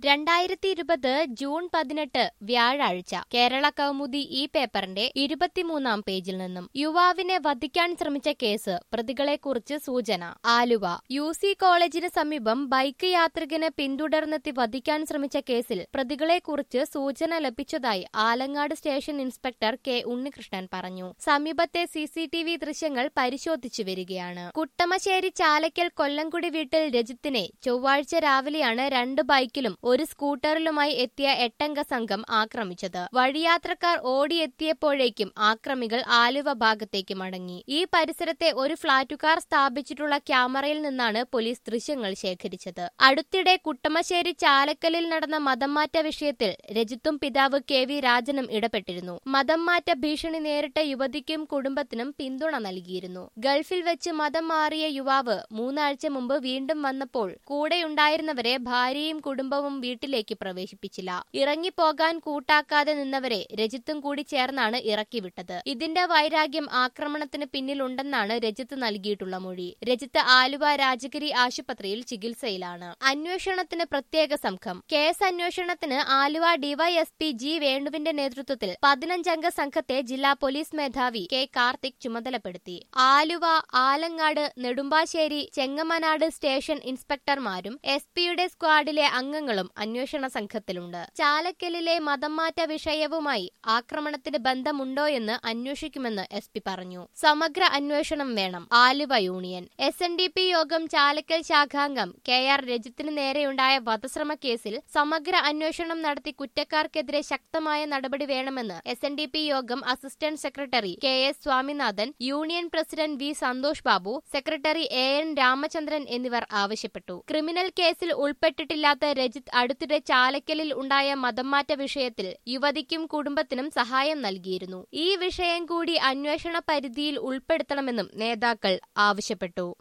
രണ്ടായിരത്തി ഇരുപത് ജൂൺ പതിനെട്ട് വ്യാഴാഴ്ച കേരള കൗമുദി ഈ പേപ്പറിന്റെ ഇരുപത്തിമൂന്നാം പേജിൽ നിന്നും യുവാവിനെ വധിക്കാൻ ശ്രമിച്ച കേസ് പ്രതികളെക്കുറിച്ച് സൂചന ആലുവ യു സി കോളേജിന് സമീപം ബൈക്ക് യാത്രികനെ പിന്തുടർന്നെത്തി വധിക്കാൻ ശ്രമിച്ച കേസിൽ പ്രതികളെക്കുറിച്ച് സൂചന ലഭിച്ചതായി Alangad station inspector K Unnikrishnan പറഞ്ഞു സമീപത്തെ സി സി ടി വി ദൃശ്യങ്ങൾ പരിശോധിച്ചു വരികയാണ് കുട്ടമശ്ശേരി ചാലക്കൽ കൊല്ലംകുടി വീട്ടിൽ രജിത്തിനെ ചൊവ്വാഴ്ച രാവിലെയാണ് രണ്ട് ബൈക്കിലും ഒരു സ്കൂട്ടറിലുമായി എത്തിയ എട്ടംഗ സംഘം ആക്രമിച്ചത് വഴിയാത്രക്കാർ ഓടിയെത്തിയപ്പോഴേക്കും ആക്രമികൾ ആലുവ ഭാഗത്തേക്ക് മടങ്ങി ഈ പരിസരത്തെ ഒരു ഫ്ളാറ്റുകാർ സ്ഥാപിച്ചിട്ടുള്ള ക്യാമറയിൽ നിന്നാണ് പോലീസ് ദൃശ്യങ്ങൾ ശേഖരിച്ചത് അടുത്തിടെ കുട്ടമശ്ശേരി ചാലക്കലിൽ നടന്ന മതംമാറ്റ വിഷയത്തിൽ രജിത്തും പിതാവ് കെ വി രാജനും ഇടപെട്ടിരുന്നു മതം മാറ്റ ഭീഷണി നേരിട്ട യുവതിക്കും കുടുംബത്തിനും പിന്തുണ നൽകിയിരുന്നു ഗൾഫിൽ വെച്ച് മതം മാറിയ യുവാവ് മൂന്നാഴ്ച മുമ്പ് വീണ്ടും വന്നപ്പോൾ കൂടെയുണ്ടായിരുന്നവരെ ഭാര്യയും കുടുംബവും വീട്ടിലേക്ക് പ്രവേശിപ്പിച്ചില്ല ഇറങ്ങിപ്പോകാൻ കൂട്ടാക്കാതെ നിന്നവരെ രജിത്തും കൂടി ചേർന്നാണ് ഇറക്കിവിട്ടത് ഇതിന്റെ വൈരാഗ്യം ആക്രമണത്തിന് പിന്നിലുണ്ടെന്നാണ് രജിത്ത് നൽകിയിട്ടുള്ള മൊഴി രജിത്ത് ആലുവ രാജഗിരി ആശുപത്രിയിൽ ചികിത്സയിലാണ് അന്വേഷണത്തിന് പ്രത്യേക സംഘം കേസ് അന്വേഷണത്തിന് ആലുവ ഡിവൈഎസ്പി ജി വേണുവിന്റെ നേതൃത്വത്തിൽ പതിനഞ്ചംഗ സംഘത്തെ ജില്ലാ പോലീസ് മേധാവി കെ കാർത്തിക് ചുമതലപ്പെടുത്തി ആലുവ ആലങ്ങാട് നെടുമ്പാശ്ശേരി ചെങ്ങമനാട് സ്റ്റേഷൻ ഇൻസ്പെക്ടർമാരും എസ് പിയുടെ സ്ക്വാഡിലെ അംഗങ്ങളും അന്വേഷണ സംഘത്തിലുണ്ട് ചാലക്കലിലെ മതംമാറ്റ വിഷയവുമായി ആക്രമണത്തിന് ബന്ധമുണ്ടോയെന്ന് അന്വേഷിക്കുമെന്ന് എസ് പി പറഞ്ഞു സമഗ്ര അന്വേഷണം വേണം Aluva union S N D P Yogam Chalakkal ശാഖാംഗം കെ ആർ രജിത്തിന് നേരെയുണ്ടായ വധശ്രമ കേസിൽ സമഗ്ര അന്വേഷണം നടത്തി കുറ്റക്കാർക്കെതിരെ ശക്തമായ നടപടി വേണമെന്ന് S N D P Yogam assistant secretary K S Swaminathan union president V Santhosh Babu secretary A N Ramachandran എന്നിവർ ആവശ്യപ്പെട്ടു ക്രിമിനൽ കേസിൽ ഉൾപ്പെട്ടിട്ടില്ലാത്ത രജിത്ത് അടുത്തിടെ ചാലക്കലിൽ ഉണ്ടായ മതംമാറ്റ വിഷയത്തിൽ യുവതിക്കും കുടുംബത്തിനും സഹായം നൽകിയിരുന്നു ഈ വിഷയം കൂടി അന്വേഷണ പരിധിയിൽ ഉൾപ്പെടുത്തണമെന്നും നേതാക്കൾ ആവശ്യപ്പെട്ടു